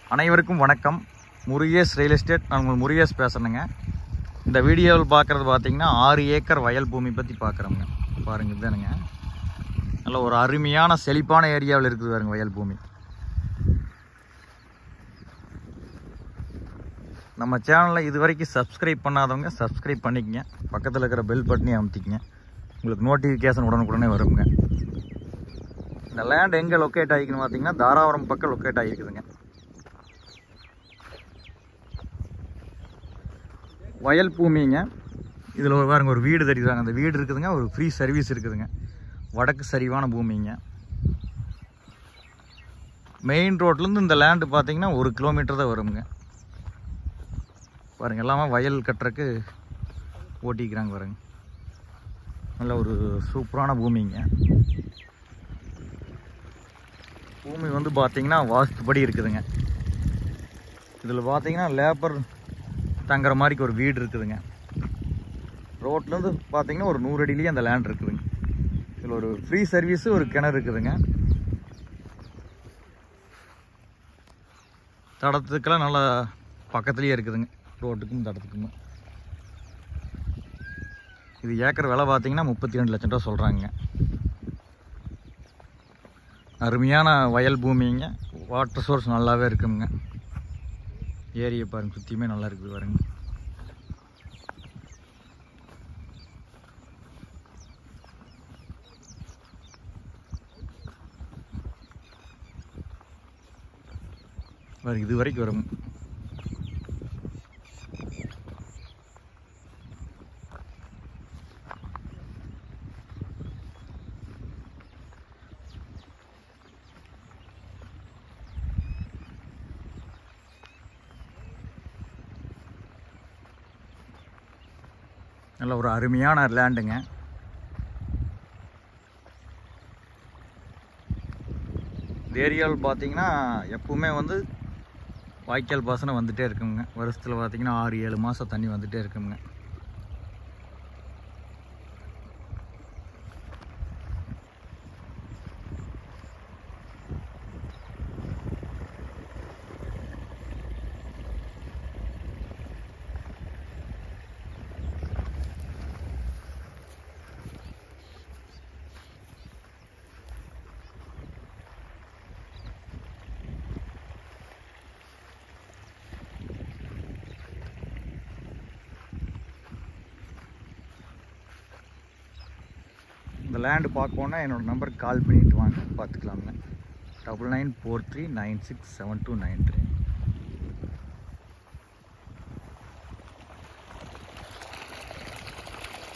அனைவருக்கும் வணக்கம் Murugesh real estate நான் உங்கள் முருகேஷ் பேசுகிறேங்க இந்த வீடியோவில் பார்க்குறது பார்த்தீங்கன்னா ஆறு ஏக்கர் வயல் பூமி பற்றி பார்க்குறோங்க பாருங்க இதுதானுங்க நல்ல ஒரு அருமையான செழிப்பான ஏரியாவில் இருக்குது பாருங்க வயல் பூமி நம்ம சேனலில் இது வரைக்கும் சப்ஸ்கிரைப் பண்ணாதவங்க சப்ஸ்கிரைப் பண்ணிக்கங்க பக்கத்தில் இருக்கிற பெல் பட்டனையும் அமுத்திக்கங்க உங்களுக்கு நோட்டிஃபிகேஷன் உடனுக்குடனே வருங்க இந்த லேண்ட் எங்கே லொக்கேட் ஆகிக்குன்னு பார்த்தீங்கன்னா தாராபுரம் பக்கம் லொக்கேட் ஆகிருக்குதுங்க வயல் பூமிங்க இதில் ஒரு பாருங்க ஒரு வீடு தெரியுறாங்க அந்த வீடு இருக்குதுங்க ஒரு ஃப்ரீ சர்வீஸ் இருக்குதுங்க வடக்கு சரிவான பூமிங்க மெயின் ரோட்லேருந்து இந்த லேண்டு பார்த்தீங்கன்னா ஒரு கிலோமீட்டர் தான் வருங்க பாருங்க எல்லாமே வயல் கட்டுறக்கு ஓட்டிக்கிறாங்க பாருங்க நல்ல ஒரு சூப்பரான பூமிங்க பூமி வந்து பார்த்தீங்கன்னா வாஸ்துபடி இருக்குதுங்க இதில் பார்த்தீங்கன்னா லேபர் தங்குற மாதிரிக்கு ஒரு வீடு இருக்குதுங்க ரோட்லேருந்து பார்த்தீங்கன்னா ஒரு நூறு அடியிலேயே அந்த லேண்ட் இருக்குதுங்க இதில் ஒரு ஃப்ரீ சர்வீஸு ஒரு கிணறு இருக்குதுங்க தடத்துக்கெல்லாம் நல்லா பக்கத்துலேயே இருக்குதுங்க ரோட்டுக்கும் தடத்துக்கும் இது ஏக்கர் விலை பார்த்தீங்கன்னா முப்பத்தி ரெண்டு லட்சம் ரூபா சொல்கிறாங்க அருமையான வயல் பூமிங்க வாட்டர் சோர்ஸ் நல்லாவே இருக்குங்க ஏரியை பாருங்க சுற்றியுமே நல்லா இருக்குது பாருங்க பாருங்க இது வரைக்கும் வரும் நல்ல ஒரு அருமையான லேண்டுங்க இந்த ஏரியாவில் பார்த்தீங்கன்னா எப்பவுமே வந்து வாய்க்கால் பாசனம் வந்துட்டே இருக்குங்க வருஷத்தில் பார்த்தீங்கன்னா ஆறு ஏழு மாதம் தண்ணி வந்துட்டே இருக்குங்க இந்த லேண்டு பார்க்கணுன்னா என்னோட நம்பருக்கு கால் பண்ணிட்டு வாங்க பார்த்துக்கலாங்க double nine four three nine six seven two nine three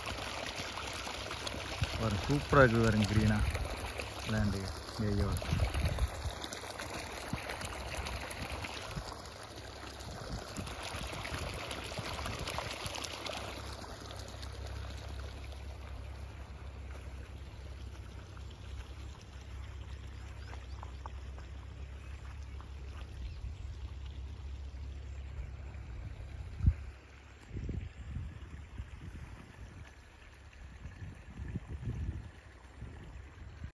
பாருங்க சூப்பராக இருக்குது பாருங்க க்ரீனாக லேண்டு ஐயோ